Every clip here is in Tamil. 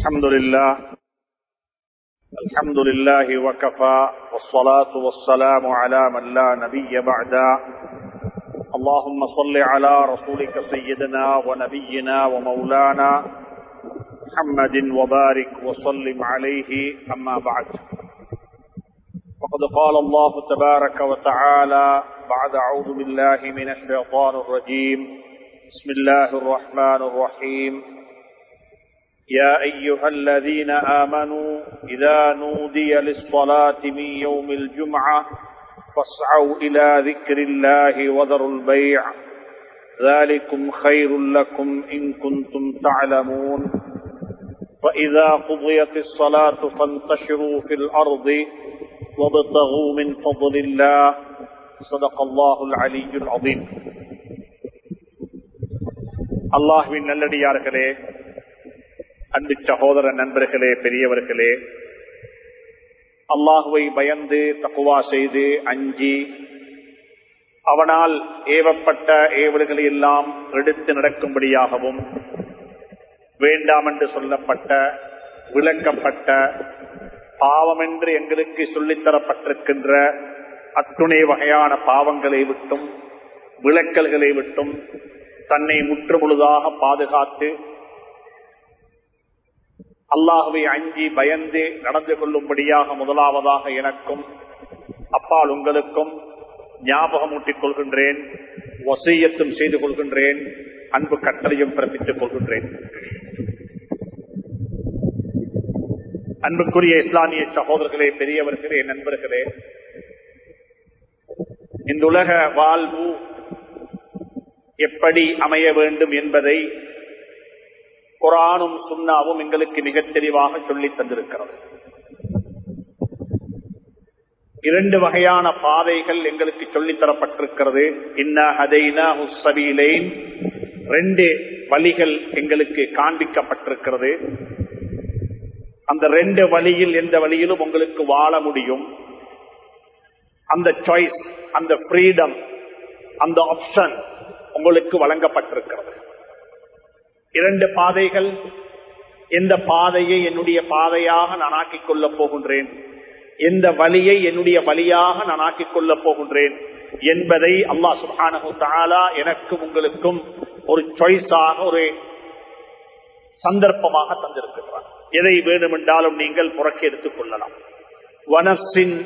الحمد لله الحمد لله وكفى والصلاة والسلام على من لا نبي بعدا اللهم صل على رسولك سيدنا ونبينا ومولانا محمد وبارك وسلم عليه أما بعد وقد قال الله تبارك وتعالى بعد أعوذ بالله من الشيطان الرجيم بسم الله الرحمن الرحيم يا أيها الذين آمنوا إذا نودي للصلاة من يوم الجمعة فاسعوا إلى ذكر الله وذروا البيع ذلكم خير لكم إن كنتم تعلمون فإذا قضيت الصلاة فانتشروا في الأرض وابتغوا من فضل الله صدق الله العلي العظيم அல்லாஹ்வின் நல்லடியார்களே அன்பு சகோதர நண்பர்களே பெரியவர்களே அல்லாஹுவை பயந்து தக்குவா செய்து அஞ்சி அவனால் ஏவப்பட்ட ஏவல்களை எல்லாம் எடுத்து நடக்கும்படியாகவும் வேண்டாம் என்று சொல்லப்பட்ட விளக்கப்பட்ட பாவம் என்று எங்களுக்கு சொல்லித்தரப்பட்டிருக்கின்ற அத்துணை வகையான பாவங்களை விட்டும் விளக்கல்களை விட்டும் தன்னை முற்றுமுழுதாக பாதுகாத்து அல்லாஹுவை அஞ்சி பயந்து நடந்து கொள்ளும்படியாக முதலாவதாக எனக்கும் அப்பால் உங்களுக்கும் ஞாபகமூட்டிக் கொள்கின்றேன் வசையத்தும் செய்து கொள்கின்றேன் அன்பு கட்டளையும் பிறப்பித்துக் கொள்கின்றேன் அன்புக்குரிய இஸ்லாமிய சகோதரர்களே பெரியவர்களே நண்பர்களே இந்த உலக வாழ்வு எப்படி அமைய வேண்டும் என்பதை குரானும் சுண்ணாவும் எங்களுக்கு மிக தெளிவாக சொல்லி தந்திருக்கிறது இரண்டு வகையான பாதைகள் எங்களுக்கு சொல்லித்தரப்பட்டிருக்கிறது ரெண்டு வழிகள் எங்களுக்கு காண்பிக்கப்பட்டிருக்கிறது அந்த ரெண்டு வழியில் எந்த வழியிலும் உங்களுக்கு வாழ முடியும் அந்த சாய்ஸ் அந்த ஃப்ரீடம் அந்த ஆப்ஷன் உங்களுக்கு வழங்கப்பட்டிருக்கிறது இரண்டு பாதைகள் எந்த பாதையை என்னுடைய பாதையாக நான் ஆக்கிக் கொள்ளப் போகின்றேன் எந்த வழியை என்னுடைய வழியாக நான் ஆக்கிக் கொள்ளப் போகின்றேன் என்பதை அல்லா சுபானு தாலா எனக்கும் உங்களுக்கும் ஒரு சாய்ஸாக ஒரு சந்தர்ப்பமாக தந்திருக்கிறார் எதை வேண்டுமென்றாலும் நீங்கள் புறக்கி எடுத்துக் கொள்ளலாம் வனசின்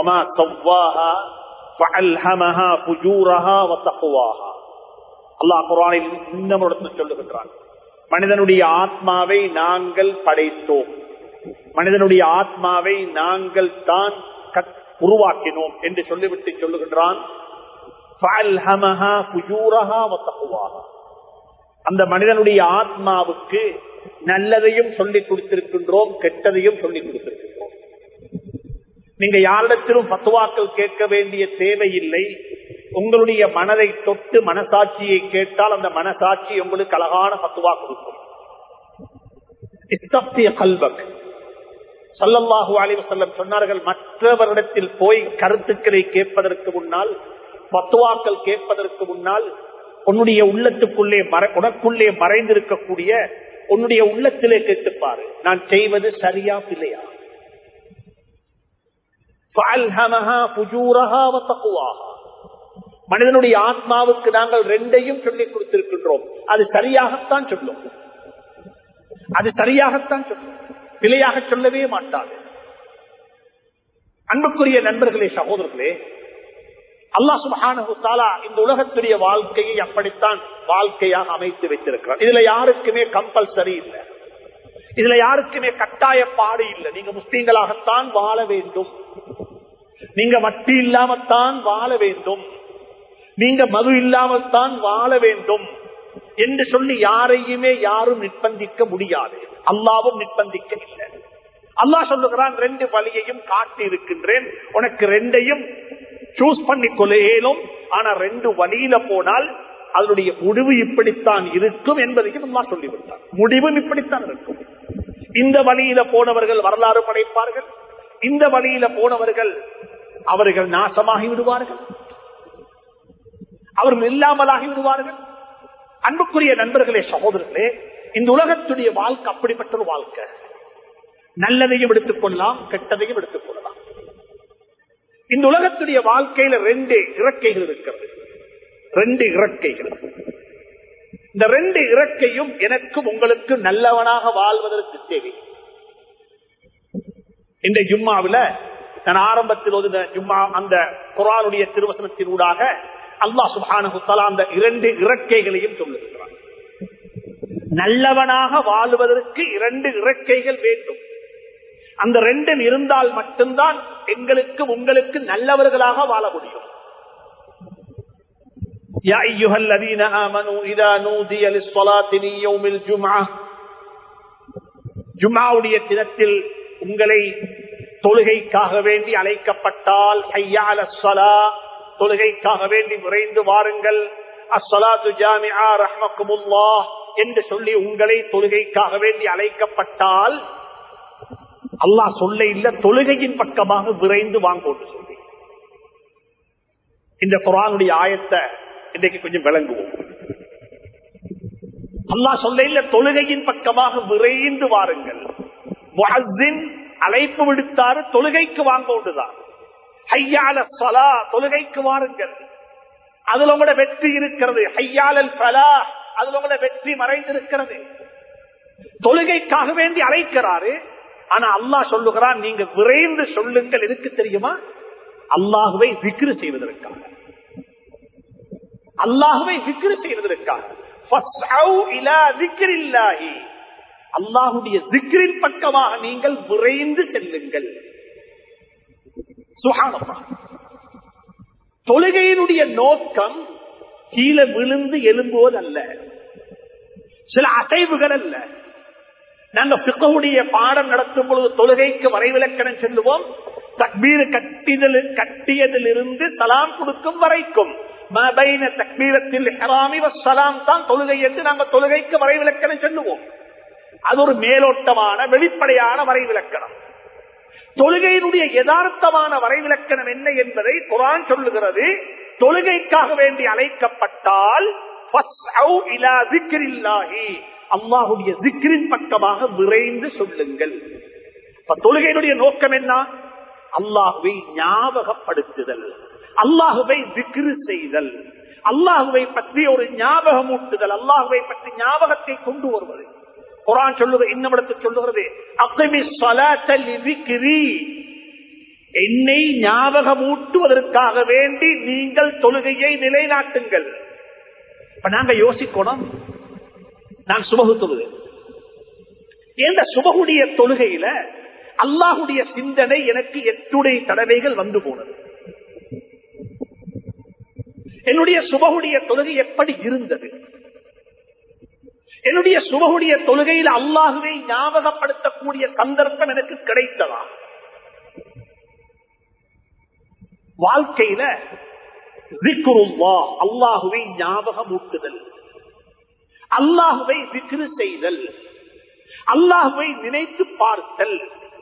அல்லாஹ் குரானில் இன்னும் சொல்லுகின்றான் மனிதனுடைய ஆத்மாவை நாங்கள் படைத்தோம் மனிதனுடைய ஆத்மாவை நாங்கள் தான் உருவாக்கினோம் என்று சொல்லிவிட்டு சொல்லுகின்றான் அந்த மனிதனுடைய ஆத்மாவுக்கு நல்லதையும் சொல்லிக் கொடுத்திருக்கின்றோம் கெட்டதையும் சொல்லிக் கொடுத்திருக்கின்றோம் நீங்க யாரிடத்திலும் பத்துவாக்கள் கேட்க வேண்டிய தேவையில்லை உங்களுடைய மனதை தொட்டு மனசாட்சியை கேட்டால் அந்த மனசாட்சி உங்களுக்கு அழகான பத்துவா கொடுக்கும் கல்வக் சல்லல்லாஹு அலிவசல்லம் சொன்னார்கள் மற்றவரிடத்தில் போய் கருத்துக்களை கேட்பதற்கு முன்னால் பத்துவாக்கள் கேட்பதற்கு முன்னால் உன்னுடைய உள்ளத்துக்குள்ளே உனக்குள்ளே மறைந்திருக்கக்கூடிய உன்னுடைய உள்ளத்திலே கேட்டுப்பாரு நான் செய்வது சரியா இல்லையா மனிதனுடைய ஆத்மாவுக்கு நாங்கள் ரெண்டையும் சொல்லிக் கொடுத்திருக்கின்றோம் அது சரியாகத்தான் சொல்லும் அது சரியாகத்தான் சொல்லும் பிழையாக சொல்லவே மாட்டாது அன்புக்குரிய நண்பர்களே சகோதரர்களே அல்லா சுபஹானா இந்த உலகத்துடைய வாழ்க்கையை அப்படித்தான் வாழ்க்கையாக அமைத்து வைத்திருக்கிறார் இதுல யாருக்குமே கம்பல்சரி இல்லை இதுல யாருக்குமே கட்டாயப்பாடு இல்லை நீங்க முஸ்லீம்களாகத்தான் வாழ வேண்டும் நீங்க வட்டி இல்லாமத்தான் வாழ வேண்டும் நீங்க மது இல்லாமல்தான் வாழ வேண்டும் என்று சொல்லி யாரையுமே யாரும் நிர்பந்திக்க முடியாது அல்லாவும் நிர்பந்திக்க இல்லை அல்லா சொல்லுகிறான் ரெண்டு வழியையும் காட்டி இருக்கின்றேன் உனக்கு ரெண்டையும் சூஸ் பண்ணிக்கொள்ள இயலும் ஆனா ரெண்டு வழியில போனால் அதனுடைய முடிவு இப்படித்தான் இருக்கும் என்பதையும் அல்லா சொல்லிவிட்டார் முடிவும் இப்படித்தான் இருக்கும் இந்த வழியில போனவர்கள் வரலாறு படைப்பார்கள் இந்த வழியில போனவர்கள் அவர்கள் நாசமாகி விடுவார்கள் அவர்கள் இல்லாமலாகி விடுவார்கள் அன்புக்குரிய நண்பர்களே சகோதரர்களே இந்த உலகத்துடைய வாழ்க்கை அப்படிப்பட்ட ஒரு வாழ்க்கை நல்லதையும் எடுத்துக் கொள்ளலாம் கெட்டதையும் எடுத்துக் கொள்ளலாம் இந்த உலகத்துடைய வாழ்க்கையில ரெண்டு இறக்கைகள் இருக்கிறது ரெண்டு இறக்கைகள் இந்த ரெண்டு இறக்கையும் எனக்கும் உங்களுக்கு நல்லவனாக வாழ்வதற்கு தேவை இந்த ஜும்மாவில நான் ஆரம்பத்தில் ஒரு ஜும்மா அந்த குரானுடைய திருவசனத்தின் ஊடாக அல்லாஹ் சுபானு தலா அந்த இரண்டு இறக்கைகளையும் சொல்லுகிறார் நல்லவனாக வாழ்வதற்கு இரண்டு இறக்கைகள் வேண்டும் அந்த ரெண்டும் இருந்தால் மட்டும்தான் எங்களுக்கு உங்களுக்கு நல்லவர்களாக வாழ முடியும் يا أيها الذين آمنوا إذا نودي للصلاة من يوم الجمعة ஜும்மாவுடைய தினத்தில் உங்களை தொழுகைக்காக வேண்டி அழைக்கப்பட்டால் ஹையால சலா தொழுகைக்காக வேண்டி விரைந்து வாருங்கள் அஸ்ஸலாத்து ஜாமிஆ ரஹ்மக்குமுல்லாஹ் என்று சொல்லி உங்களை தொழுகைக்காக வேண்டி அழைக்கப்பட்டால் அல்லாஹ் சொல்ல இல்ல தொழுகையின் பக்கமாக விரைந்து வாங்கோட்டு சொல்லி இந்த குரானுடைய ஆயத்தை இன்றைக்கு கொஞ்சம் விளங்குவோம் அல்லாஹ் சொல்ல இல்ல தொழுகையின் பக்கமாக விரைந்து வாருங்கள் முஅஸ்ஸின் அழைப்பு விடுத்தாரு தொழுகைக்கு வாங்கோண்டுதான் ஹையால சலா தொழுகைக்கு வாருங்கள் அதுல உங்களோட வெற்றி இருக்கிறது ஹையாலல் பலா அதுல உங்களோட வெற்றி மறைந்திருக்கிறது தொழுகைக்காக வேண்டி அழைக்கிறாரு ஆனா அல்லாஹ் சொல்லுகிறான் நீங்க விரைந்து சொல்லுங்கள் எதுக்கு தெரியுமா அல்லாஹுவை விக்ரு செய்வதற்காக அல்லாஹுவை விக்ரு செய்வதற்காக அல்லாஹுடைய திக்ரின் பக்கமாக நீங்கள் விரைந்து செல்லுங்கள் சுகானமா தொழுகையினுடைய நோக்கம் கீழே விழுந்து எழும்புவதல்ல சில அசைவுகள் அல்ல நாங்க பிக்கவுடைய பாடம் நடத்தும் பொழுது தொழுகைக்கு வரைவிலக்கணம் செல்லுவோம் தக்பீர் கட்டிதல் கட்டியதிலிருந்து சலாம் கொடுக்கும் வரைக்கும் தக்பீரத்தில் சலாம் தான் தொழுகை என்று நாங்கள் தொழுகைக்கு வரைவிலக்கணம் செல்லுவோம் அது ஒரு மேலோட்டமான வெளிப்படையான வரைவிலக்கணம் தொழுகையினுடைய யதார்த்தமான வரைவிலக்கணம் என்ன என்பதை குரான் சொல்லுகிறது தொழுகைக்காக வேண்டி அழைக்கப்பட்டால் அல்லாஹுடைய திக்ரின் பக்கமாக விரைந்து சொல்லுங்கள் தொழுகையினுடைய நோக்கம் என்ன அல்லாஹுவை ஞாபகப்படுத்துதல் அல்லாஹுவை திக்ரு செய்தல் அல்லாஹுவை பற்றி ஒரு ஞாபகம் ஊட்டுதல் அல்லாஹுவை பற்றி ஞாபகத்தை கொண்டு வருவது குரான் சொல்லுவது இன்னமிடத்து சொல்லுகிறது அக்கமி சலாத்தலி என்னை ஞாபகமூட்டுவதற்காக வேண்டி நீங்கள் தொழுகையை நிலைநாட்டுங்கள் இப்ப நாங்க யோசிக்கணும் நான் சுபகு தொழுது இந்த சுபகுடைய தொழுகையில அல்லாஹுடைய சிந்தனை எனக்கு எட்டுடைய தடவைகள் வந்து போனது என்னுடைய சுபகுடைய தொழுகை எப்படி இருந்தது என்னுடைய சுபகுடைய தொழுகையில் அல்லாஹுவை ஞாபகப்படுத்தக்கூடிய சந்தர்ப்பம் எனக்கு கிடைத்ததா வாழ்க்கையில அல்லாஹுவை ஞாபகம் ஊட்டுதல் அல்லாஹுவை விக்ரு செய்தல் அல்லாஹுவை நினைத்து பார்த்தல்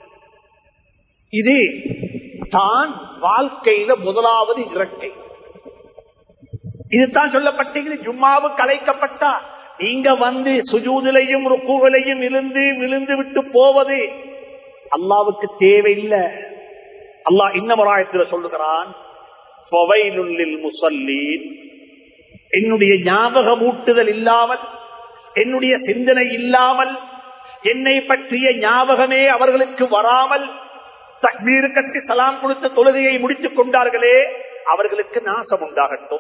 இது தான் வாழ்க்கையில முதலாவது இறக்கை இதுதான் சொல்லப்பட்டீங்க ஜும்மாவு கலைக்கப்பட்டா நீங்க வந்து சுஜூதிலையும் ருக்குகளையும் விழுந்து விழுந்து விட்டு போவது அல்லாவுக்கு தேவையில்லை அல்லாஹ் இன்னமராயத்தில் சொல்லுகிறான் என்னுடைய ஞாபகம் ஊட்டுதல் இல்லாமல் என்னுடைய சிந்தனை இல்லாமல் என்னை பற்றிய ஞாபகமே அவர்களுக்கு வராமல் தக்மீர் கட்டி சலாம் கொடுத்த தொழுகையை முடித்துக் கொண்டார்களே அவர்களுக்கு நாசம் உண்டாகட்டும்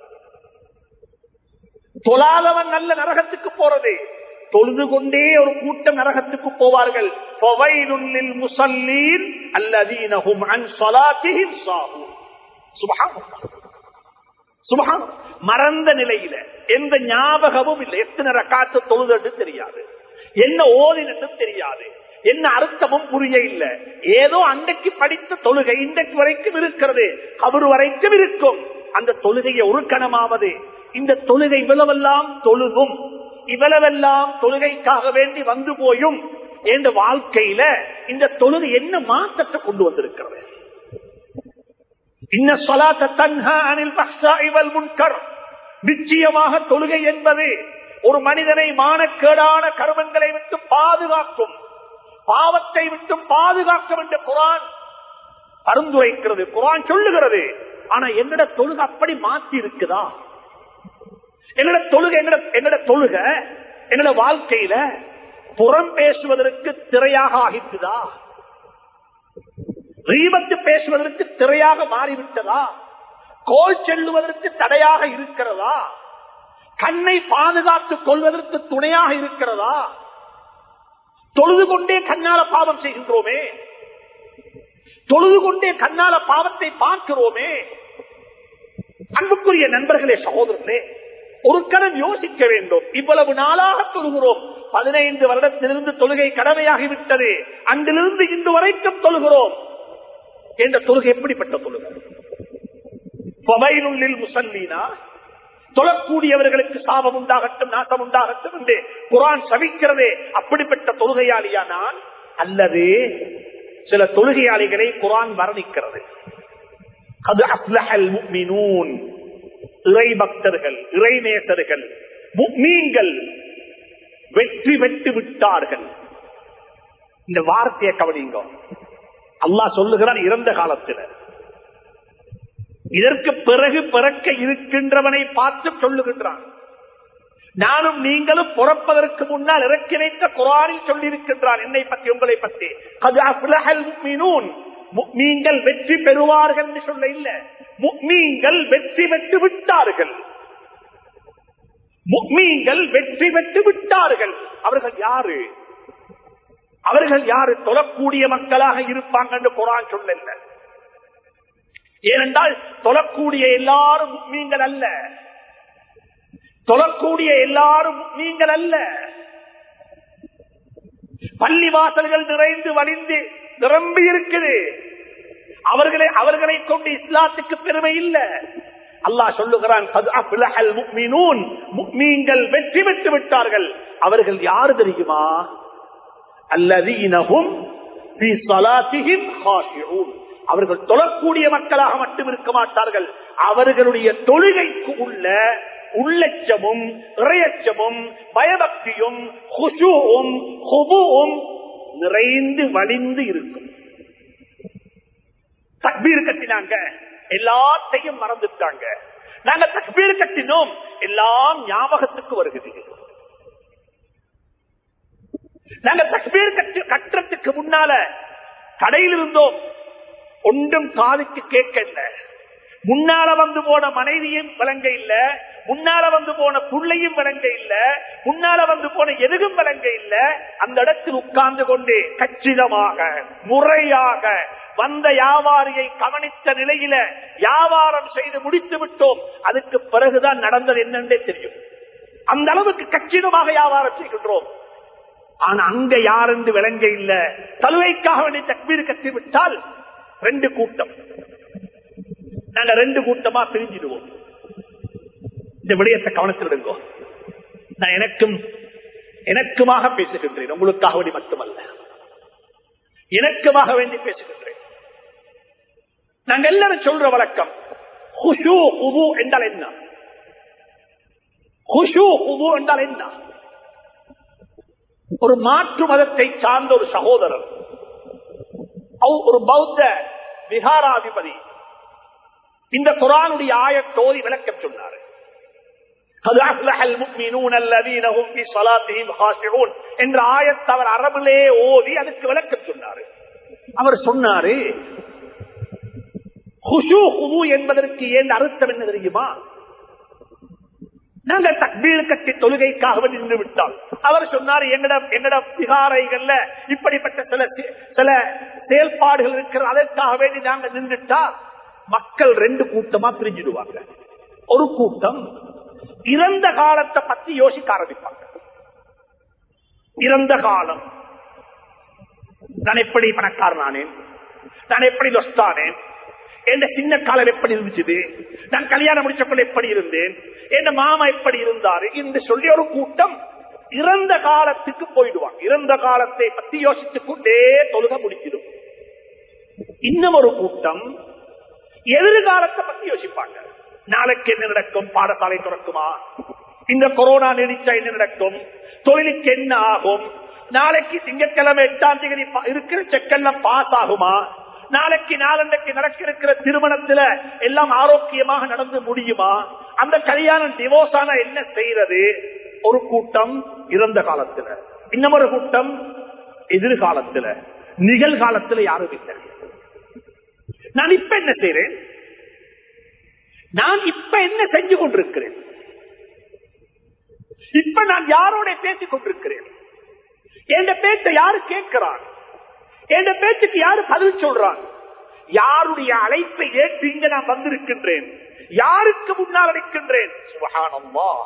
தொழாதவன் நல்ல நரகத்துக்கு போறது தொழுது கொண்டே ஒரு கூட்டம் நரகத்துக்கு போவார்கள் முசல்லீன் அல்லதீனஹும் அன் ஸலாத்திஹிம் சாஹூன் சுபஹான் மறந்த நிலையில எந்த ஞாபகமும் இல்லை எத்தனை ரக்காத்து தொழுது தெரியாது என்ன ஓதினது தெரியாது என்ன அர்த்தமும் புரிய இல்ல ஏதோ அன்றைக்கு படித்த தொழுகை இன்றைக்கு வரைக்கும் இருக்கிறது அவர் வரைக்கும் இருக்கும் அந்த தொழுகையை ஒரு கணமாவது இந்த தொழுகை இவ்வளவெல்லாம் தொழுகும் இவ்வளவெல்லாம் தொழுகைக்காக வேண்டி வந்து போயும் என்ற வாழ்க்கையில இந்த தொழுகை என்ன மாற்றத்தை கொண்டு வந்திருக்கிறது நிச்சயமாக தொழுகை என்பது ஒரு மனிதனை மானக்கேடான கருமங்களை விட்டு பாதுகாக்கும் பாவத்தை விட்டு பாதுகாக்க வேண்டிய குரான் பரிந்துரைக்கிறது குரான் சொல்லுகிறது ஆனா என்னோட தொழுகை அப்படி மாற்றி இருக்குதா என்னோட தொழுகை என்னோட என்னோட தொழுக என்னோட வாழ்க்கையில புறம் பேசுவதற்கு திரையாக ஆகிட்டுதா ரீபத்து பேசுவதற்கு திரையாக மாறிவிட்டதா கோல் செல்லுவதற்கு தடையாக இருக்கிறதா கண்ணை பாதுகாத்துக் கொள்வதற்கு துணையாக இருக்கிறதா தொழுது கொண்டே கண்ணால பாவம் செய்கின்றோமே தொழுது கொண்டே கண்ணால பாவத்தை பார்க்கிறோமே அன்புக்குரிய நண்பர்களே சகோதரர்களே ஒரு கணம் யோசிக்க வேண்டும் இவ்வளவு நாளாக தொழுகிறோம் பதினைந்து வருடத்திலிருந்து தொழுகை கடமையாகிவிட்டது அங்கிலிருந்து இன்று வரைக்கும் தொழுகிறோம் என்ற தொழுகை எப்படிப்பட்ட தொழுகை பவையினுள்ளில் முசல்லீனா தொழக்கூடியவர்களுக்கு சாபம் உண்டாகட்டும் நாசம் உண்டாகட்டும் என்று குரான் சபிக்கிறதே அப்படிப்பட்ட தொழுகையாளியா நான் அல்லது சில தொழுகையாளிகளை குரான் வர்ணிக்கிறது அது அப்லஹல் முக்மினூன் இறை பக்தர்கள் இறைநேசர்கள் முக்மீன்கள் வெற்றி பெற்று விட்டார்கள் இந்த வார்த்தையை கவனிங்க அல்லாஹ் சொல்லுகிறான் இறந்த காலத்தில் இதற்கு பிறகு பிறக்க இருக்கின்றவனை பார்த்து சொல்லுகின்றான் நானும் நீங்களும் பிறப்பதற்கு முன்னால் இறக்கி வைத்த குரானில் சொல்லியிருக்கின்றான் என்னை பற்றி உங்களை பற்றி அது அஃப்லஹல் முக்மினூன் நீங்கள் வெற்றி பெறுவார்கள் என்று சொல்ல இல்ல முக்மீன்கள் வெற்றி பெற்று விட்டார்கள் முக்மீன்கள் வெற்றி பெற்று விட்டார்கள் அவர்கள் யாரு அவர்கள் யாரு தொழக்கூடிய மக்களாக இருப்பாங்க என்று குரான் சொல்லல ஏனென்றால் தொழக்கூடிய எல்லாரும் நீங்கள் அல்ல தொழக்கூடிய எல்லாரும் நீங்கள் அல்ல பள்ளி வாசல்கள் நிறைந்து வலிந்து நிரம்பி இருக்குது அவர்களை அவர்களை கொண்டு இஸ்லாத்துக்கு பெருமை இல்ல அல்லாஹ் சொல்லுகிறான் வெற்றி பெற்று விட்டார்கள் அவர்கள் யாரு தெரியுமா அல்லதீனகும் அவர்கள் தொழக்கூடிய மக்களாக மட்டும் இருக்க மாட்டார்கள் அவர்களுடைய தொழுகைக்கு உள்ள உள்ளச்சமும் இறையச்சமும் பயபக்தியும் ஹுஷுவும் ஹுபுவும் நிறைந்து வலிந்து இருக்கும் தக்பீர் கட்டினாங்க எல்லாத்தையும் மறந்துட்டாங்க நாங்க தக்பீர் கட்டினோம் எல்லாம் ஞாபகத்துக்கு வருகிறது நாங்க தக்பீர் கட்டு கட்டுறதுக்கு முன்னால கடையில் இருந்தோம் ஒன்றும் காதுக்கு கேட்கல முன்னால வந்து போன மனைவியும் விளங்க இல்ல முன்னால வந்து போன புள்ளையும் விளங்க இல்ல முன்னால வந்து போன எதுவும் விளங்க இல்ல அந்த இடத்தில் உட்கார்ந்து கொண்டு கச்சிதமாக முறையாக வந்த வியாபாரியை கவனித்த நிலையில வியாபாரம் செய்து முடித்து விட்டோம் அதுக்கு பிறகுதான் நடந்தது என்னன்றே தெரியும் அந்த அளவுக்கு கச்சிதமாக வியாபாரம் செய்கின்றோம் ஆனா அங்க யாருந்து விளங்க இல்ல தலுவைக்காக வேண்டிய தக்பீர் கட்டி விட்டால் ரெண்டு கூட்டம் நாங்க ரெண்டு கூட்டமா பிரிஞ்சிடுவோம் இந்த விடயத்தை கவனத்தில் எடுங்கோ நான் எனக்கும் எனக்குமாக பேசுகின்றேன் உங்களுக்காக வேண்டி மட்டுமல்ல எனக்குமாக வேண்டி பேசுகின்றேன் நாங்க எல்லாரும் சொல்ற வழக்கம் ஹுஷு ஹுபு என்றால் என்ன ஹுஷு ஹுபு என்றால் என்ன ஒரு மாற்று மதத்தை சார்ந்த ஒரு சகோதரர் ஒரு பௌத்த விகாராதிபதி இந்த குரானுடைய ஆயத்தோதி விளக்கம் சொன்னார் என்ற ஆயத்தை அவர் அரபிலே ஓதி அதுக்கு விளக்கம் சொன்னார் அவர் சொன்னாரு என்பதற்கு ஏன் அர்த்தம் என்ன தெரியுமா நாங்கள் தக்பீர் கட்டி தொழுகைக்காக நின்று விட்டால் அவர் சொன்னார் எங்கட எங்கட விகாரைகள்ல இப்படிப்பட்ட சில சில செயல்பாடுகள் இருக்கிற அதற்காக வேண்டி நாங்கள் நின்றுட்டா மக்கள் ரெண்டு கூட்டமா பிரிஞ்சிடுவாங்க ஒரு கூட்டம் இறந்த காலத்தை பத்தி யோசிக்க ஆரம்பிப்பாங்க இறந்த காலம் நான் எப்படி பணக்காரனானேன் நான் எப்படி லொஸ்தானேன் என் சின்ன காலம் எப்படி இருந்துச்சு நான் கல்யாணம் முடிச்சக்குள்ள எப்படி இருந்தேன் என் மாமா எப்படி இருந்தாரு என்று சொல்லி ஒரு கூட்டம் இறந்த காலத்துக்கு போயிடுவாங்க இறந்த காலத்தை பத்தி யோசித்துக் கொண்டே தொழுக முடிச்சிடும் இன்னும் ஒரு கூட்டம் எதிர்காலத்தை பத்தி யோசிப்பாங்க நாளைக்கு என்ன நடக்கும் பாடசாலை திறக்குமா இந்த கொரோனா நீடிச்சா என்ன நடக்கும் தொழிலுக்கு என்ன ஆகும் நாளைக்கு திங்கட்கிழமை எட்டாம் தேதி பா- இருக்கிற செக்கெல்லாம் பாஸ் ஆகுமா நாளைக்கு நாளன்னைக்கு நடக்க இருக்கிற திருமணத்துல எல்லாம் ஆரோக்கியமாக நடந்து முடியுமா அந்த கல்யாணம் டிவோர்ஸ் ஆனா என்ன செய்யறது ஒரு கூட்டம் இறந்த காலத்துல இன்னமொரு கூட்டம் எதிர்காலத்துல நிகழ்காலத்துல யாரும் இல்லை நான் இப்ப என்ன செய்றேன் நான் இப்ப என்ன செஞ்சு கொண்டிருக்கிறேன் இப்ப நான் யாரோட பேசிக் கொண்டிருக்கிறேன் என் பேச்சை யாரு கேட்கிறான் என் பேச்சுக்கு யாரு பதில் சொல்றான் யாருடைய அழைப்பை ஏற்று இங்க நான் வந்திருக்கின்றேன் யாருக்கு முன்னால் அழைக்கின்றேன் சுபஹானல்லாஹ்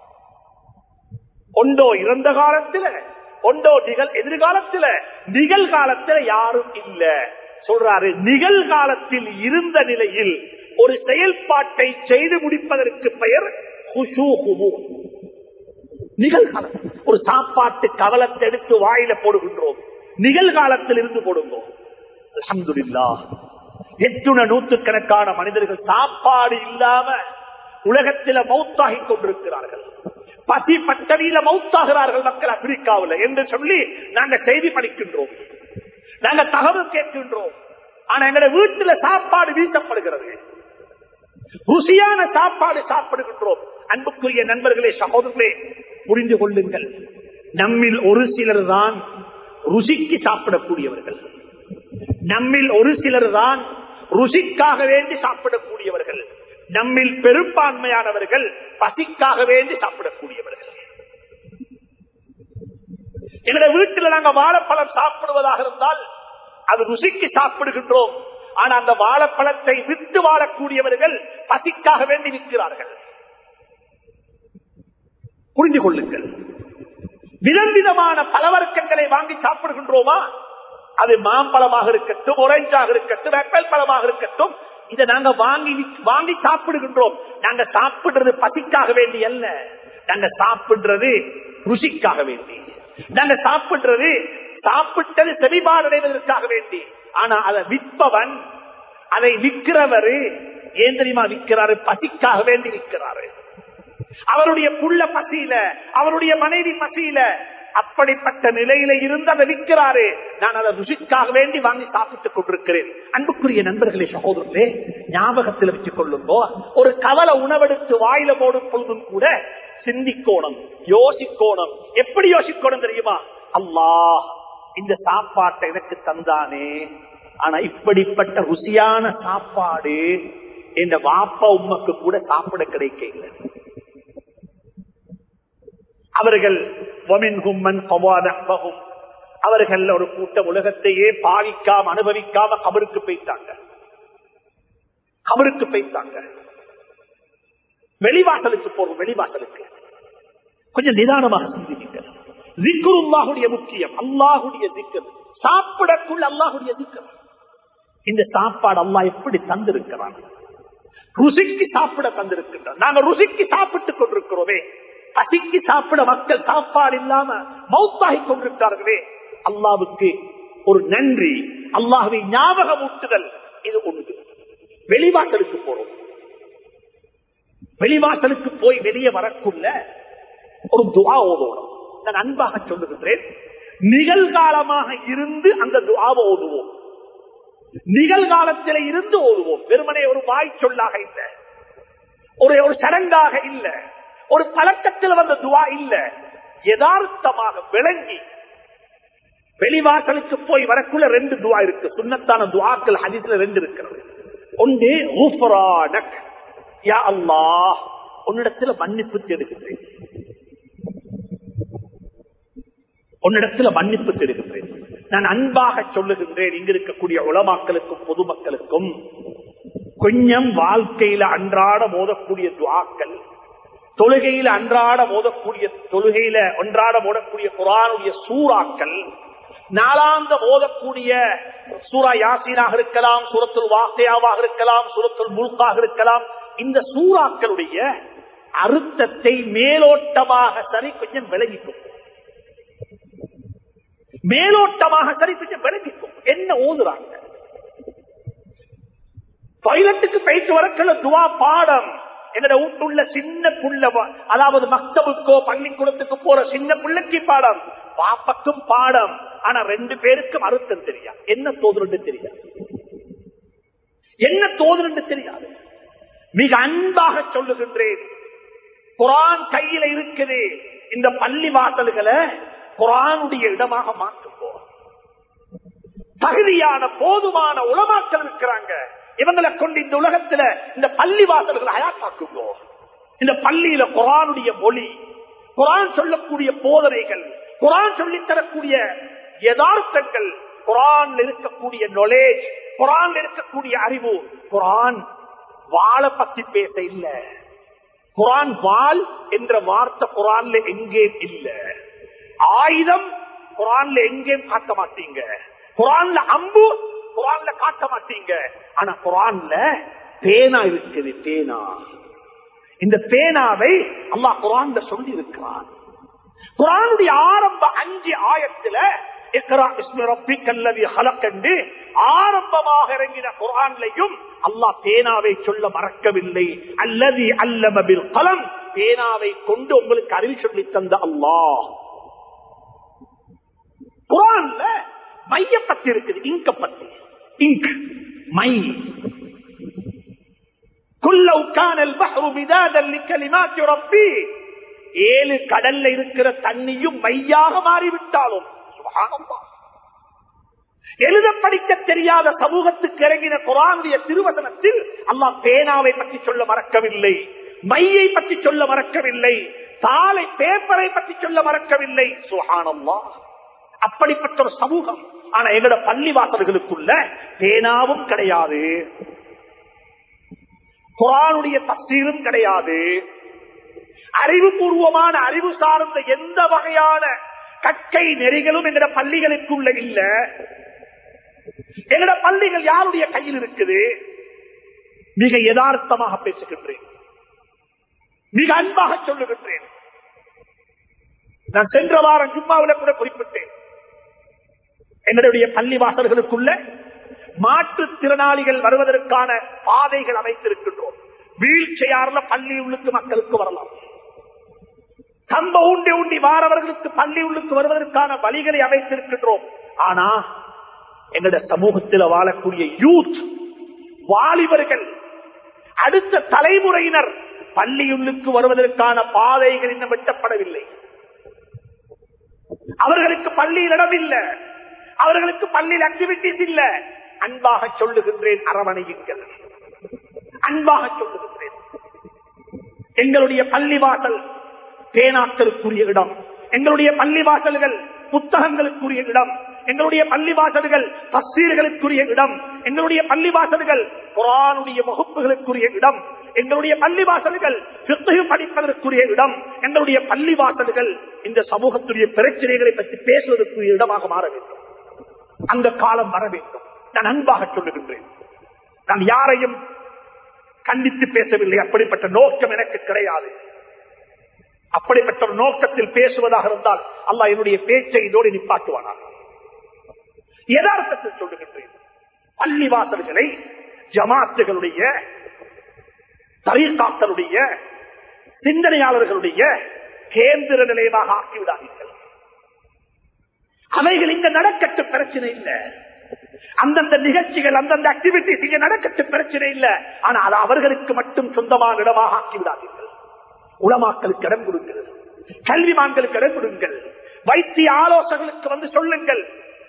ஒன்றோ இறந்த காலத்துல ஒன்றோ நிகழ் எதிர்காலத்துல நிகழ்காலத்துல யாரும் இல்ல சொல்றாரு நிகழ்காலத்தில் இருந்த நிலையில் ஒரு செயல்பாட்டை செய்து முடிப்பதற்கு பெயர் ஹுஷூஹுமு. நிகழ்காலம் ஒரு சாப்பாட்டு கவலத்தை எடுத்து வாயில போடுகின்றோம் நிகழ்காலத்தில் இருந்து போடுவோம் அல்ஹம்துலில்லாஹ் எட்டுண நூற்றுக்கணக்கான மனிதர்கள் சாப்பாடு இல்லாம உலகத்தில மௌத்தாகி கொண்டிருக்கிறார்கள் பசி பட்டணியில மௌத்தாகிறார்கள் மக்கள் ஆப்பிரிக்காவில் என்று சொல்லி நாங்க செய்தி படிக்கின்றோம் நாங்க தகவல் கேட்கின்றோம் ஆனா எங்க வீட்டுல சாப்பாடு வீசப்படுகிறது ருசியான சாப்பாடு சாப்பிடுகின்றோம் அன்புக்குரிய நண்பர்களே சகோதரர்களே புரிந்து கொள்ளுங்கள் நம்மில் ஒரு சிலர் தான் ருசிக்கு சாப்பிடக்கூடியவர்கள் நம்மில் ஒரு சிலர் தான் ருசிக்காக வேண்டி சாப்பிடக்கூடியவர்கள் நம்மில் பெரும்பான்மையானவர்கள் பசிக்காக வேண்டி சாப்பிடக்கூடியவர்கள் என்னுடைய வீட்டில் நாங்க வாழைப்பழம் சாப்பிடுவதாக இருந்தால் அது ருசிக்கு சாப்பிடுகின்றோம் ஆனா அந்த வாழைப்பழத்தை விட்டு வாழக்கூடியவர்கள் பசிக்காக வேண்டி விற்கிறார்கள் புரிந்து கொள்ளுங்கள் விதம் விதமான பலவர்க்கங்களை வாங்கி சாப்பிடுகின்றோமா அது மாம்பழமாக இருக்கட்டும் ஒரேஞ்சாக இருக்கட்டும் ஆப்பிள் பழமாக இருக்கட்டும் இதை நாங்க வாங்கி வாங்கி சாப்பிடுகின்றோம் நாங்க சாப்பிடுறது பசிக்காக வேண்டி அல்ல நாங்க சாப்பிடுறது ருசிக்காக வேண்டி நாங்க சாப்பிடுறது சாப்பிட்டது செவிபாடடைவதற்காக வேண்டி ஆனா அதை விற்பவன் அதை விற்கிறவரு ஏன் தெரியுமா விற்கிறாரு பசிக்காக வேண்டி விற்கிறாரு அவருடைய புள்ள பசியில அவருடைய மனைவி பசியில அப்படிப்பட்ட நிலையில இருந்து அதை விற்கிறாரு நான் அதை ருசிக்காக வேண்டி வாங்கி சாப்பிட்டுக் கொண்டிருக்கிறேன் அன்புக்குரிய நண்பர்களே சகோதரர்களே ஞாபகத்தில் வச்சுக் கொள்ளுங்கோ ஒரு கவலை உணவெடுத்து வாயில போடும் பொழுதும் கூட சிந்திக்கோணம் யோசிக்கோணம் எப்படி யோசிக்கணும் தெரியுமா அல்லாஹ் இந்த சாப்பாட்டை எனக்கு தந்தானே ஆனா இப்படிப்பட்ட ருசியான சாப்பாடு இந்த வாப்பா உமக்கு கூட சாப்பிட கிடைக்க இல்லை அவர்கள் வமின்ஹும் மன் கவாதஹும். அவர்கள் ஒரு கூட்ட உலகத்தையே பாவிக்காம அனுபவிக்காம கபருக்கு போய்த்தாங்க கபருக்கு போய்த்தாங்க வெளிவாசலுக்கு போறோம் வெளிவாசலுக்கு கொஞ்சம் நிதானமாக சிந்திங்கள் ஜிக்குருல்லாஹுடைய முக்கியம் அல்லாஹுடைய திக்கர் சாப்பிடக்குள்ள அல்லாஹுடைய திக்கர் இந்த சாப்பாடு அல்லாஹ் எப்படி தந்திருக்கிறான் ருசிக்கு சாப்பிட தந்திருக்கின்றான் நாங்க ருசிக்கு சாப்பிட்டுக் கொண்டிருக்கிறோமே பசிக்கு சாப்பிட மக்கள் சாப்பாடு இல்லாம மௌத்தாகி கொண்டிருக்கிறார்களே அல்லாவுக்கு ஒரு நன்றி அல்லாஹுவை ஞாபகம் ஊட்டுதல் இது ஒன்று வெளிவாசலுக்கு போறோம் வெளிவாசலுக்கு போய் வெளியே வரக்குள்ள ஒரு துவா ஓதோடும் நான் அன்பாக சொல்லுகின்றேன் நிகழ்காலமாக இருந்து அந்த துவாவை ஓதுவோம் நிகழ்காலத்தில இருந்து ஓதுவோம் வெறுமனே ஒரு வாய் சொல்லாக இல்ல ஒரு ஒரு சடங்காக இல்ல ஒரு பழக்கத்தில் வந்த துவா இல்ல யதார்த்தமாக விளங்கி வெளிவாசலுக்கு போய் வரக்குள்ள ரெண்டு துவா இருக்கு சுண்ணத்தான துவாக்கள் ஹதீஸ்ல ரெண்டு இருக்கிறது ஒன்று ஊஃபரானக் யா அல்லாஹ் உன்னிடத்துல மன்னிப்பு தேடுகின்றேன் உன்னிடத்துல மன்னிப்பு தேடுகின்றேன் நான் அன்பாக சொல்லுகின்றேன் இங்க இருக்கக்கூடிய உலமாக்களுக்கும் பொதுமக்களுக்கும் கொஞ்சம் வாழ்க்கையில அன்றாட மோதக்கூடிய துவாக்கள் தொழுகையில அன்றாட மோதக்கூடிய தொழுகையில ஒன்றாட மோதக்கூடிய குரானுடைய சூறாக்கள் நாளாந்த மோதக்கூடிய சூரா யாசீனாக இருக்கலாம் சூரத்துல் வாக்கையாவாக இருக்கலாம் சூரத்துல் முல்காக இருக்கலாம் இந்த சூறாக்களுடைய அர்த்தத்தை மேலோட்டமாக சரி கொஞ்சம் விலகிக்கும் மேலோட்டமாக சரி கொஞ்சம் விளங்கிக்கும் என்ன ஓதுறாங்க டாய்லெட்டுக்கு போயிட்டு வரக்குள்ள துவா பாடம் எங்கட வீட்டுள்ள சின்ன புள்ள அதாவது மக்தபுக்கோ பள்ளிக்கூடத்துக்கு போற சின்ன பிள்ளைக்கு பாடம் பாப்பக்கும் பாடம் ஆனா ரெண்டு பேருக்கும் அர்த்தம் தெரியாது என்ன தோதுன்னு தெரியாது என்ன தோதுன்னு தெரியாது மிக அன்பாக சொல்லுகின்றேன் குரான் கையில இருக்குது இந்த பள்ளி வாசல்களை குரானுடைய இடமாக மாற்றுவோம் தகுதியான போதுமான உலமாக்கள் இருக்கிறாங்க இவங்களை கொண்டு இந்த உலகத்துல இந்த பள்ளி வாசல்களை அயாத்தாக்குங்கோ இந்த பள்ளியில குரானுடைய மொழி குரான் சொல்லக்கூடிய போதனைகள் குரான் சொல்லித் தரக்கூடிய யதார்த்தங்கள் குரான் இருக்கக்கூடிய நாலேஜ் குரான் இருக்கக்கூடிய அறிவு குரான் வாழ பத்தி பேச இல்ல குரான் வால் என்ற வார்த்தை குரான்ல எங்கேயும் இல்ல ஆயுதம் குரான்ல எங்கேயும் காட்ட மாட்டீங்க குரான்ல அம்பு குரான்ல காட்ட மாட்டீங்க ஆனா குரான்ல பேனா இருக்குது பேனா இந்த பேனாவை அல்லாஹ் குரான்ல சொல்லி இருக்கிறான் குரானுடைய ஆரம்ப அஞ்சு ஆயத்துல ஆரம்பமாக இறங்கின குரான்லையும் அல்லாஹ் பேனாவை சொல்ல மறக்கவில்லை அல்லது அல்லமபில் கலம் பேனாவை கொண்டு உங்களுக்கு அறிவு சொல்லி தந்த அல்லாஹ் குரான்ல மையப்பத்தி இருக்குது இங்க பத்தி இங்க் மை ஏழு கடல்ல இருக்கிற தண்ணியும் மையாக மாறிவிட்டாலும் எழுத படிக்க தெரியாத சமூகத்துக்கு இறங்கின குரானுடைய திருவசனத்தில் அல்லாஹ் பேனாவை பற்றி சொல்ல மறக்கவில்லை மையை பற்றி சொல்ல மறக்கவில்லை சாலை பேப்பரை பற்றி சொல்ல மறக்கவில்லை சுகானம்மா அப்படிப்பட்ட ஒரு சமூகம் ஆனா எங்களோட பள்ளி வாசல்களுக்குள்ள பேனாவும் கிடையாது குரானுடைய தப்சீரும் கிடையாது அறிவுபூர்வமான அறிவு சார்ந்த எந்த வகையான கற்கை நெறிகளும் எங்கட பள்ளிகளுக்குள்ள இல்ல எங்கட பள்ளிகள் யாருடைய கையில் இருக்குது மிக யதார்த்தமாக பேசுகின்றேன் மிக அன்பாக சொல்லுகின்றேன் நான் சென்ற வாரம் ஜும்மாவில கூட குறிப்பிட்டேன் என்னுடைய பள்ளி வாசல்களுக்குள்ள மாற்றுத்திறனாளிகள் வருவதற்கான பாதைகள் அமைத்திருக்கின்றோம் வீல் சேயார்ல பள்ளி உள்ளுக்கு மக்களுக்கு வரலாம் சம்ப உண்டி உண்டி வாரவர்களுக்கு பள்ளி உள்ளுக்கு வருவதற்கான வழிகளை அமைத்திருக்கின்றோம் ஆனா எங்களுடைய சமூகத்தில் வாழக்கூடிய யூத் வாலிபர்கள் அடுத்த தலைமுறையினர் பள்ளியுள்ளுக்கு வருவதற்கான பாதைகள் இன்னும் வெட்டப்படவில்லை அவர்களுக்கு பள்ளியில் இடம் இல்லை அவர்களுக்கு பள்ளியில் ஆக்டிவிட்டிஸ் இல்ல அன்பாக சொல்லுகின்றேன் அரவணையுங்கள் அன்பாக சொல்லுகின்றேன் எங்களுடைய பள்ளி வாசல் பேனாக்களுக்குரிய இடம் எங்களுடைய பள்ளி வாசல்கள் புத்தகங்களுக்குரிய இடம் எங்களுடைய பள்ளி வாசல்கள் தஸ்தீர்களுக்குரிய இடம் எங்களுடைய பள்ளி வாசல்கள் குரானுடைய வகுப்புகளுக்குரிய இடம் எங்களுடைய பள்ளி வாசல்கள் சித்தகு படிப்பதற்குரிய இடம் எங்களுடைய பள்ளி வாசல்கள் இந்த சமூகத்துடைய பிரச்சனைகளை பற்றி பேசுவதற்குரிய இடமாக மாற வேண்டும் அந்த காலம் வர வேண்டும் நான் அன்பாக சொல்லுகின்றேன் நான் யாரையும் கண்டித்து பேசவில்லை அப்படிப்பட்ட நோக்கம் எனக்கு கிடையாது அப்படிப்பட்ட ஒரு நோக்கத்தில் பேசுவதாக இருந்தால் அல்லாஹ் என்னுடைய பேச்சை இதோடு நிப்பாட்டுவானாக யதார்த்தத்தில் சொல்லுகின்றேன் பள்ளி வாசல்களை ஜமாத்துகளுடைய தரீக்காக்களுடைய சிந்தனையாளர்களுடைய கேந்திர நிலையமாக ஆக்கிவிடாதீர்கள் அவைகள் இங்க நடக்கட்டு பிரச்சனை இல்ல அந்தந்த நிகழ்ச்சிகள் அந்தந்த ஆக்டிவிட்டிஸ் இங்க நடக்கட்டு பிரச்சனை இல்ல ஆனா அது அவர்களுக்கு மட்டும் சொந்தமான இடமாக ஆக்கிவிடாதீர்கள் உளமாக்களுக்கு இடம் கொடுங்கள் கல்விமான்களுக்கு இடம் கொடுங்கள் வைத்திய ஆலோசகர்களுக்கு வந்து சொல்லுங்கள்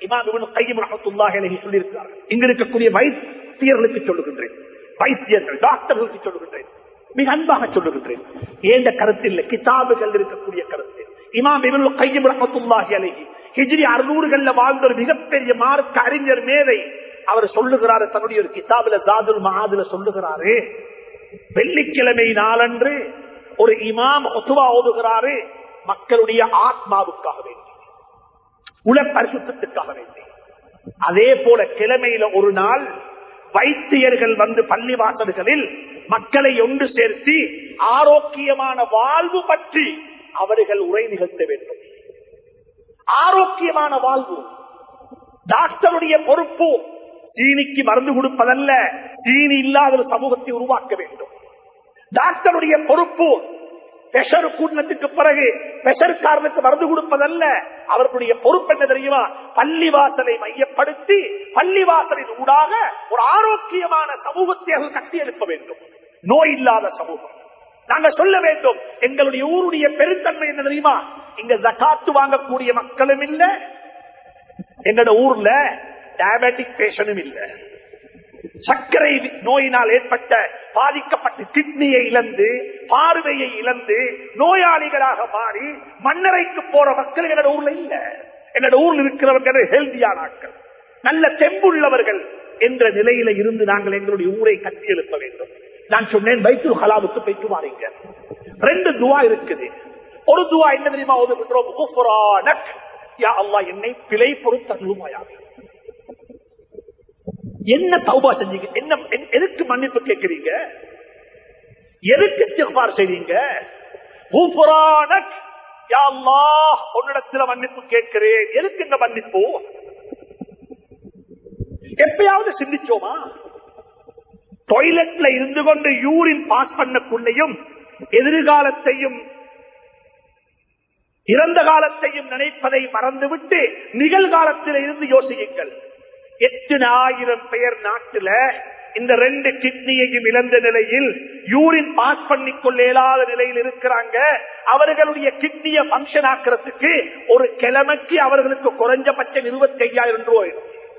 சொல்லியிருக்கிறார்கள் இங்க இருக்கக்கூடிய வைத்தியர்களுக்கு சொல்லுகின்றேன் வைத்தியர்கள் டாக்டர்களுக்கு சொல்லுகின்றேன் மிக அன்பாக சொல்லுகின்றேன் ஏந்த கருத்து இல்லை கிதாபுகள் இருக்கக்கூடிய கருத்து இமாம் இவன் கையும் ரஹத்துல்லாஹி அழகி ஹிஜ்ரி அறுநூறுகள்ல வாழ்ந்த ஒரு மிகப்பெரிய மார்க்க அறிஞர் மேதை அவர் சொல்லுகிறாரு தன்னுடைய ஒரு கிதாபுல தாதுல் மகாதுல சொல்லுகிறாரு வெள்ளிக்கிழமை நாளன்று ஒரு இமாம் ஒத்துவா ஓதுகிறாரு மக்களுடைய ஆத்மாவுக்காக வேண்டி உல பரிசுத்தத்துக்காக வேண்டி அதே போல கிழமையில ஒரு நாள் வைத்தியர்கள் வந்து பள்ளிவாசல்களில் மக்களை ஒன்று சேர்த்து ஆரோக்கியமான வாழ்வு பற்றி அவர்கள் உரை நிகழ்த்த வேண்டும் ஆரோக்கியமான வாழ்வு டாக்டருடைய பொறுப்பு சீனிக்கு மருந்து கொடுப்பதல்ல சீனி இல்லாத ஒரு சமூகத்தை உருவாக்க வேண்டும் டாக்டருடைய பொறுப்பு பெஷர் கூட்டத்துக்கு பிறகு பெஷர்காரனுக்கு மருந்து கொடுப்பதல்ல அவர்களுடைய பொறுப்பு என்ன தெரியுமா பள்ளிவாசலை மையப்படுத்தி பள்ளிவாசலின் ஊடாக ஒரு ஆரோக்கியமான சமூகத்தை அவர்கள் கட்டி எழுப்ப வேண்டும் நோய் இல்லாத சமூகம் நாங்க சொல்ல வேண்டும் எங்களுடைய ஊருடைய பெருந்தன்மை என்ன தெரியுமா இங்க ஜக்காத்து வாங்கக்கூடிய மக்களும் இல்ல எங்களோட ஊர்ல டயபெட்டிக் பேஷனும் இல்ல சர்க்கரை நோயினால் ஏற்பட்ட பாதிக்கப்பட்ட கிட்னியை இழந்து பார்வையை இழந்து நோயாளிகளாக மாறி மண்ணறைக்கு போற மக்கள் என்னோட ஊர்ல இல்ல என்னோட ஊர்ல இருக்கிறவங்க ஹெல்தியான ஆட்கள் நல்ல தெம்புள்ளவர்கள் என்ற நிலையில இருந்து நாங்கள் எங்களுடைய ஊரை கட்டி எழுப்ப வேண்டும் நான் சொன்னேன் வைத்து ஹலாவுக்கு போயிட்டு வாரீங்க ரெண்டு துவா இருக்குது ஒரு துவா என்ன தெரியுமா ஓதுகின்றோம் குஃப்ரானக். யா அல்லாஹ் என்னை பிழை பொறுத்தருளுமாயாக என்ன தௌபா செஞ்சீங்க என்ன எ- எதுக்கு மன்னிப்பு கேட்கிறீங்க எதுக்கு இஸ்திக்பார் செய்றீங்க குஃப்ரானக். யா அல்லாஹ் உன்னிடத்துல மன்னிப்பு கேட்கிறேன் எதுக்கு இந்த மன்னிப்பு எப்பயாவது சிந்திச்சோமா டாய்லெட்ல இருந்து கொண்டு யூரின் பாஸ் பண்ணக்குள்ளையும் எதிர்காலத்தையும் இறந்த காலத்தையும் நினைப்பதை மறந்துவிட்டு நிகழ்காலத்தில் இருந்து யோசியுங்கள் எத்தனை ஆயிரம் பெயர் நாட்டுல இந்த ரெண்டு கிட்னியையும் இழந்த நிலையில் யூரின் பாஸ் பண்ணிக் கொள்ள இயலாத நிலையில் இருக்கிறாங்க அவர்களுடைய கிட்னியை பங்கன் ஆக்கிறதுக்கு ஒரு கிழமைக்கு அவர்களுக்கு குறைஞ்சபட்சம் இருபத்தி ஐயாயிரம் ரூபாய்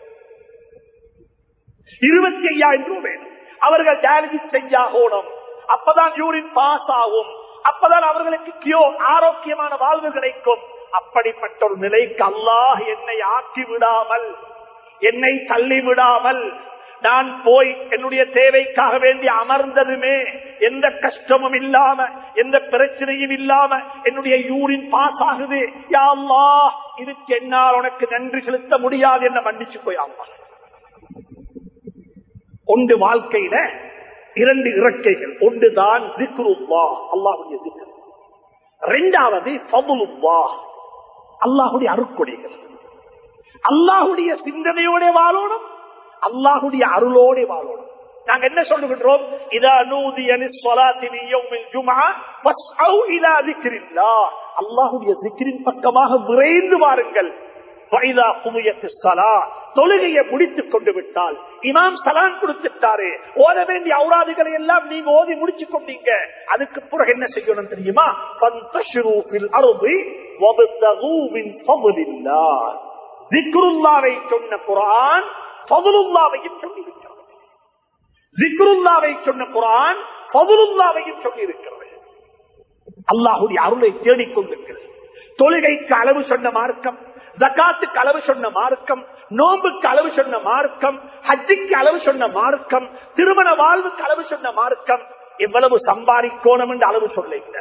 இருபத்தி ஐயாயிரம் ரூபாய் வேணும் அவர்கள் டயாலிசிஸ் செஞ்சாகணும் அப்பதான் யூரின் பாஸ் ஆகும் அப்பதான் அவர்களுக்கு கியோ ஆரோக்கியமான வாழ்வு கிடைக்கும் அப்படிப்பட்ட ஒரு நிலைக்கு அல்லாஹ் என்னை ஆக்கி விடாமல் என்னை தள்ளி விடாமல் நான் போய் என்னுடைய தேவைக்காக வேண்டி அமர்ந்ததுமே எந்த கஷ்டமும் இல்லாம எந்த பிரச்சனையும் இல்லாம என்னுடைய யூரின் பாஸ் ஆகுது யா அல்லாஹ் இதுக்கு என்னால் உனக்கு நன்றி செலுத்த முடியாது என்ன மன்னிச்சு போய் அம்மா ஒன்று வாழ்க்கையில இரண்டு இறக்கைகள் ஒன்றுதான் திக்ருல்லா அல்லாஹுடைய திக்ர் இரண்டாவது ஃபதுலுல்லா அல்லாஹுடைய அருட்கொடைகள் அல்லாஹுடைய சிந்தனையோட வாழணும் அல்லாஹுடைய அருளோட வாழணும் நாங்க என்ன சொல்லுகின்றோம் இதா நூதிய லிஸ்ஸலாத்தி மின் யௌமில் ஜும்ஆ ஃபஸ்அவு இலா திக்ரில்லாஹ் அல்லாஹ்வுடைய திக்ரின் பக்கமாக விரைந்து வாருங்கள் ஃபைதா குமியத்திஸ் ஸலாத் தொழுகையை முடித்துக் கொண்டு விட்டால் இமாம் சலான் கொடுத்துட்டாரு ஓத வேண்டிய அவுராதுகளை எல்லாம் நீங்க ஓதி முடிச்சு கொண்டீங்க அதுக்கு பிறகு என்ன செய்யணும் தெரியுமா ஃபந்தஷிரு ஃபில் அர்தி வப்தகு மின் ஃபضலில்லாஹ் திக்ருல்லாவை சொன்ன குர்ஆன் ஃபضலுல்லாவையும் சொல்லி இருக்கிறது திக்ருல்லாவை சொன்ன குர்ஆன் ஃபضலுல்லாவையும் சொல்லி இருக்கிறது அல்லாஹ்வுடைய அருளை தேடிக் கொண்டிருக்கிறது தொழுகைக்கு அளவு சொன்ன மார்க்கம் ஜக்காத்துக்கு அளவு சொன்ன மார்க்கம் நோம்புக்கு அளவு சொன்ன மார்க்கம் ஹஜ்ஜிக்கு அளவு சொன்ன மார்க்கம் திருமண வாழ்வுக்கு அளவு சொன்ன மார்க்கம் எவ்வளவு சம்பாதிக்கோணும் என்று அளவு சொல்ல இல்லை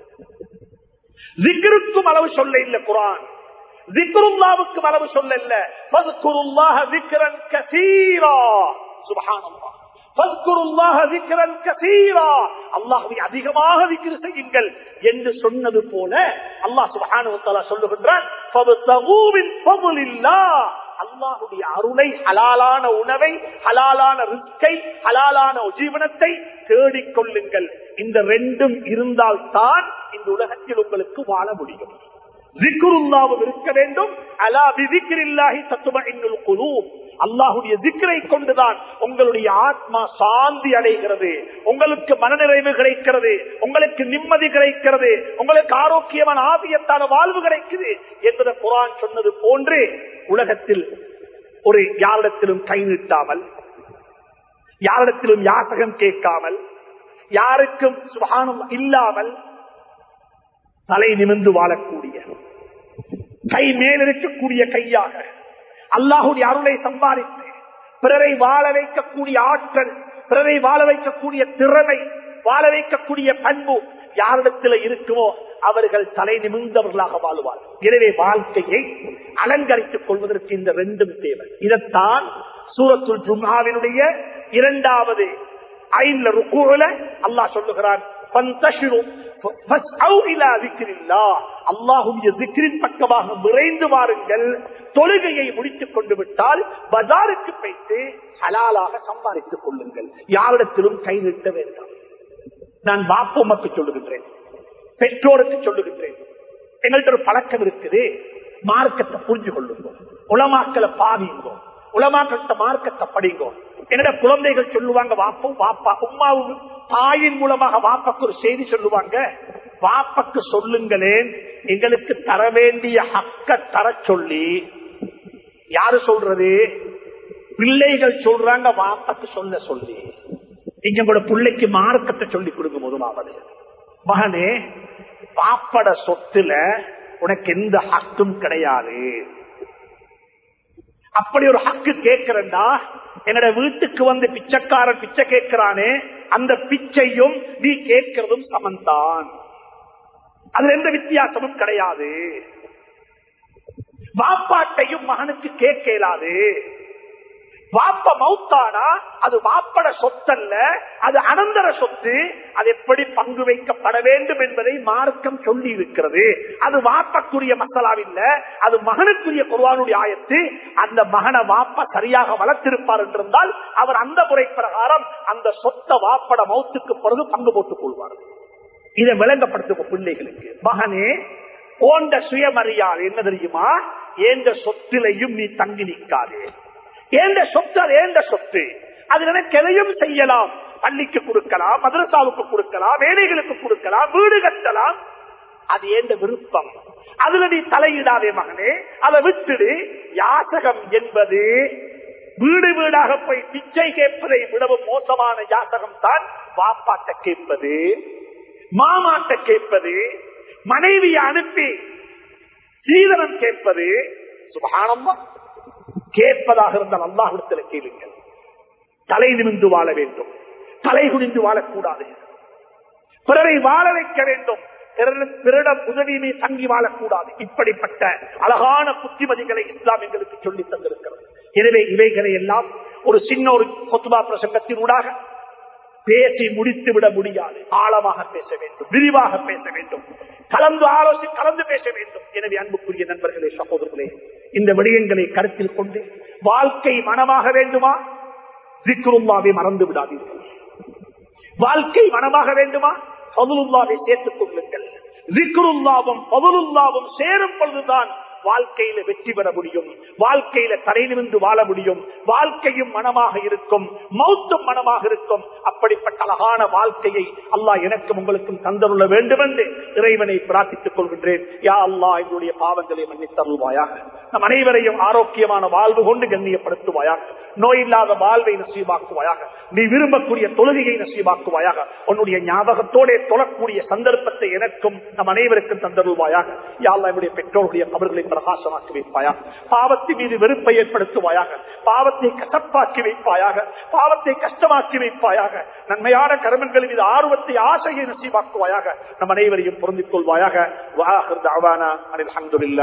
ஜிக்ருக்கும் அளவு சொல்ல இல்லை குரான் ஜிக்ருல்லாவுக்கும் அளவு சொல்ல இல்ல ஃபஸ்குருல்லாஹ ذிக்ரன் கஸீரா சுப்ஹானல்லாஹ் ஃபஸ்குருல்லாஹ ذிக்ரன் கஸீரா அல்லாஹ்வை அதிகமாக zikr செய்யுங்கள் என்று சொன்னது போல அல்லாஹ் சுப்ஹானஹு வ தஆலா சொல்லுகின்றான் ஃபப்தகு மின் ஃபضலில்லாஹ் அல்லாஹுடைய அருளை ஹலாலான உணவை ஹலாலான ரிஸ்கை ஹலாலான ஜீவனத்தை தேடிக் கொள்ளுங்கள் இந்த ரெண்டும் இருந்தால் தான் இந்த உலகத்தில் உங்களுக்கு வாழ முடியும் ஜிக்ருல்லாவும் இருக்க வேண்டும் அலா பிதிக்ரில்லாஹி தத்துமஇன்னுல் குலூப் அல்லாஹ்வுடைய ஜிக்ரை கொண்டுதான் உங்களுடைய ஆத்மா சாந்தி அடைகிறது உங்களுக்கு மனநிறைவு கிடைக்கிறது உங்களுக்கு நிம்மதி கிடைக்கிறது உங்களுக்கு ஆரோக்கியமான ஆபியத்தான வாழ்வு கிடைக்குது என்பதை குரான் சொன்னது போன்று உலகத்தில் ஒரு யாரிடத்திலும் கை நீட்டாமல் யாரிடத்திலும் யாசகம் கேட்காமல் யாருக்கும் சுகானம் இல்லாமல் தலை நிமிர்ந்து வாழக்கூடிய கை மேல் இருக்கக்கூடிய கையாக அல்லாஹுடைய அருளை சம்பாதித்து பிறரை வாழ வைக்கக்கூடிய ஆற்றல் பிறரை வாழ வைக்கக்கூடிய திறமை வாழ வைக்கக்கூடிய பண்பு யாரிடத்தில் இருக்குமோ அவர்கள் தலை நிமிர்ந்தவர்களாக வாழ்வார் எனவே வாழ்க்கையை அலங்கரித்துக் கொள்வதற்கு இந்த ரெண்டும் தேவை இதைத்தான் சூரத்துல் ஜும்ஹாவினுடைய இரண்டாவது ஐந்துல ருக்கூல அல்லாஹ் சொல்லுகிறான் அல்லாஹுடைய திக்ரின் பக்கமாக விரைந்து வாருங்கள் தொழுகையை முடித்துக் கொண்டு விட்டால் பஜாருக்கு வைத்து ஹலாலாக சம்பாதித்துக் கொள்ளுங்கள் யாரிடத்திலும் கை நிறுத்த வேண்டாம் நான் வாப்போமக்கு சொல்லுகின்றேன் பெற்றோருக்கு சொல்லுகின்றேன் எங்கள்கிட்ட ஒரு பழக்கம் இருக்குது மார்க்கத்தை புரிஞ்சு கொள்ளுங்க உலமாக்களை பாவிங்கோ உலமாக்கிட்ட மார்க்கத்தை படிங்கோ என்னோட குழந்தைகள் சொல்லுவாங்க வாப்பும் வாப்பா உமாவும் தாயின் மூலமாக வாப்பாக்கு ஒரு செய்தி சொல்லுவாங்க வாப்பக்கு சொல்லுங்களேன் எங்களுக்கு தர வேண்டிய ஹக்க தர சொல்லி யாரு சொல்றது பிள்ளைகள் சொல்றாங்க வாப்பக்கு சொல்ல சொல்லி நீங்க கூட பிள்ளைக்கு மார்க்கத்தை சொல்லி கொடுங்க முதலாவது மகனே பாப்பட சொத்துல உனக்கு எந்த ஹக்கும் கிடையாது அப்படி ஒரு ஹக்கு கேட்கிறண்டா என்னோட வீட்டுக்கு வந்து பிச்சைக்காரன் பிச்சை கேட்கிறானே அந்த பிச்சையும் நீ கேட்கிறதும் சமந்தான் அதுல எந்த வித்தியாசமும் கிடையாது வாப்பாட்டையும் மகனுக்கு கேட்க இயலாது வாப்ப மௌத்தானா அது வாப்பட சொத்தல்ல அது அனந்தர சொத்து அது எப்படி பங்கு வைக்கப்பட வேண்டும் என்பதை மார்க்கம் சொல்லி இருக்கிறது அது வாப்பக்குரிய மக்களாவில்ல அது மகனுக்குரிய குருவானுடைய ஆயத்து அந்த மகனை வாப்ப சரியாக வளர்த்திருப்பார் என்றிருந்தால் அவர் அந்த முறை பிரகாரம் அந்த சொத்த வாப்பட மௌத்துக்கு பிறகு பங்கு போட்டுக் கொள்வார் இதை விளங்கப்படுத்தும் பிள்ளைகளுக்கு மகனே ஓண்ட சுயமரியாதை என்ன தெரியுமா ஏந்த சொத்திலையும் நீ தங்கி நிற்காதே ஏந்த சொத்து அது ஏந்த சொத்து அது எனக்கு எதையும் செய்யலாம் பள்ளிக்கு கொடுக்கலாம் மதரசாவுக்கு கொடுக்கலாம் வேலைகளுக்கு கொடுக்கலாம் வீடு கட்டலாம் அது ஏந்த விருப்பம் அதுல நீ தலையிடாதே மகனே அதை விட்டுடு யாசகம் என்பது வீடு வீடாக போய் பிச்சை கேட்பதை விடவும் மோசமான யாசகம் தான் வாப்பாட்ட கேட்பது மாமாட்ட கேட்பது மனைவியை அனுப்பி சீதனம் கேட்பது சுபானம்மா கேட்பதாக இருந்தால் அல்லாஹிடத்தில் கேளுங்கள் தலை நிமிந்து வாழ வேண்டும் தலை குனிந்து வாழக்கூடாது பிறரை வாழ வைக்க வேண்டும் பிறரிடம் உதவியுமே தங்கி வாழக்கூடாது இப்படிப்பட்ட அழகான புத்திமதிகளை இஸ்லாம் எங்களுக்கு சொல்லி தந்திருக்கிறது எனவே இவைகளை எல்லாம் ஒரு சின்ன ஒரு கொத்துபா பிரசங்கத்தினூடாக பேசி முடித்து விட முடியாது ஆழமாக பேச வேண்டும் விரிவாக பேச வேண்டும் கலந்து ஆலோசி கலந்து பேச வேண்டும் எனவே அன்புக்குரிய நண்பர்களே சகோதரர்களே இந்த விடயங்களை கருத்தில் கொண்டு வாழ்க்கை மனமாக வேண்டுமா சிக்குருல்லாவை மறந்து விடாதீர்கள் வாழ்க்கை மனமாக வேண்டுமா பதுலுல்லாவை சேர்த்துக் கொள்ளுங்கள் சிக்குருல்லாவும் பதுலுல்லாவும் சேரும் பொழுதுதான் வாழ்க்கையில வெற்றி பெற முடியும் வாழ்க்கையில தலை நிமிந்து வாழ முடியும் வாழ்க்கையும் மனமாக இருக்கும் மௌத்தும் மனமாக இருக்கும் அப்படிப்பட்ட அழகான வாழ்க்கையை அல்லாஹ் எனக்கும் உங்களுக்கும் தந்தருள்ள வேண்டும் என்று இறைவனை பிரார்த்தித்துக் கொள்கின்றேன் யா அல்லா எங்களுடைய பாவங்களை மன்னித்தருள்வாயாக நம் அனைவரையும் ஆரோக்கியமான வாழ்வு கொண்டு கண்ணியப்படுத்துவாயாக நோய் இல்லாத வாழ்வை நசீவாக்குவாயாக நீ விரும்பக்கூடிய தொழுகையை நசீவாக்குவாயாக உன்னுடைய ஞாபகத்தோட தொழக்கூடிய சந்தர்ப்பத்தை எனக்கும் நம் அனைவருக்கும் தந்தருள்வாயாக யாழ்லா என்னுடைய பெற்றோருடைய அவர்களை பிரகாசமாக்கி வைப்பாயாக பாவத்தின் மீது வெறுப்பை ஏற்படுத்துவாயாக பாவத்தை கசப்பாக்கி வைப்பாயாக பாவத்தை கஷ்டமாக்கி வைப்பாயாக நன்மையான கருமன்களின் மீது ஆர்வத்தை ஆசையை நசீவாக்குவாயாக நம் அனைவரையும் பொருந்திக் கொள்வாயாக வாஹர் தாவானா அனில் அஹமதுல்லா